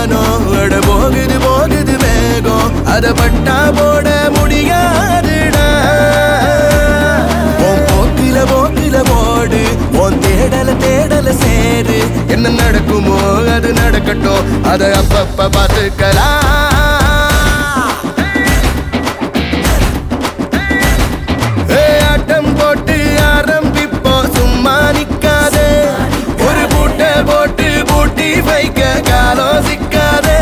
வானம் அட போகுது போகுது வேகம் அத பட்டா போட முடியாதுடா உன் போக்கில போக்கில போடு உன் தேடல தேடல சேரு என்ன நடக்குமோ அது நடக்கட்டும் அத அப்பப்ப பார்த்துக்கலாம் ஏ, ஆட்டம் போட்டு ஆரம்பிப்போம் சும்மா நிக்காதே ஒரு பூட்டை போட்டு பூட்டி வைக்க காலம் சிக்காதே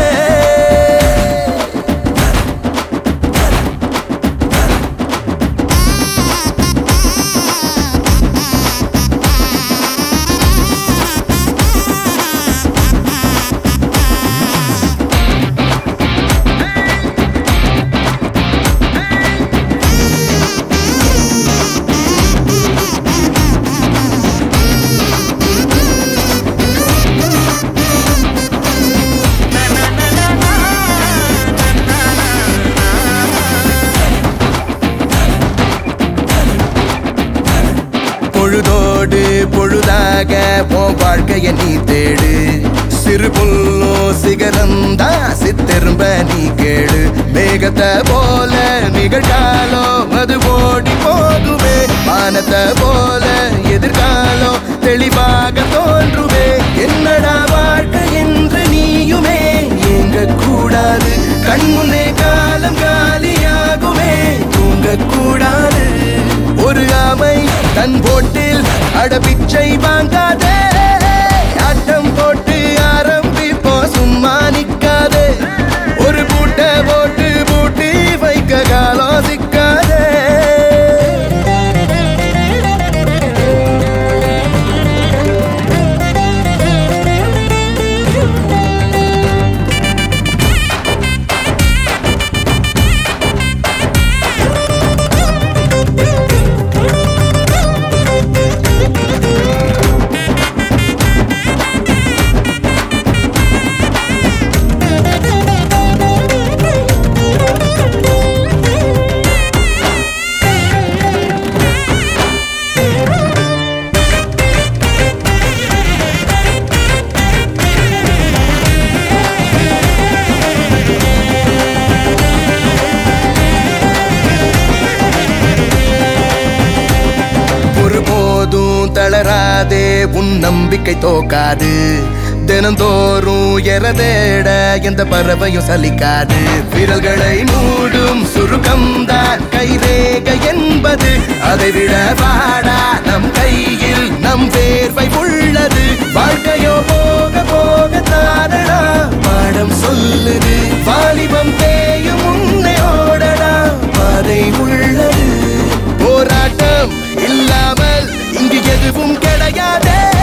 பொழுதோடு பொழுதாக உன் வாழ்க்கைய நீ தேடு சிறு புல்லும் சிகரந்தா சித்தெரும்ப நீ கேளு மேகத்தை போல நிகழ்காலம் அது ஓடி போகுமே வானத்தை போல எதிர்காலம் தெளிவாக தோன்றுமே என்னடா வாழ்க்கை என்று நீயுமே எங்க கூடாது கண்முன்னே காலம் காலியாகுமே தூங்க கூடாது ஒரு ஆமை தன் போட்டில் அடபிச்சை வாங்காதே ஆட்டம் போட்டு ஆரம்பிப்போ சும்மா நிக்காதே ஒரு பூட்டை போட்டு பூட்டி வைக்க காலம் சிக்காதே ஒருபோதும் தளராதே உன் நம்பிக்கை தோக்காது தினந்தோறும் எரதேட எந்த பறவையும் சலிக்காது விரல்களை மூடும் சுருக்கம்தான் கைரேக என்பது அதை விட வாடா நம் கையில் நம் வேர்வை உள்ளது வாழ்க்கையோ போக போக தானடா பாடம் சொல்லுது வாலிபம் தேயும் முன்னே ஓடடா பாதை உள்ளது போராட்டம் இல்லாமல் இங்கு எதுவும் கிடையாதே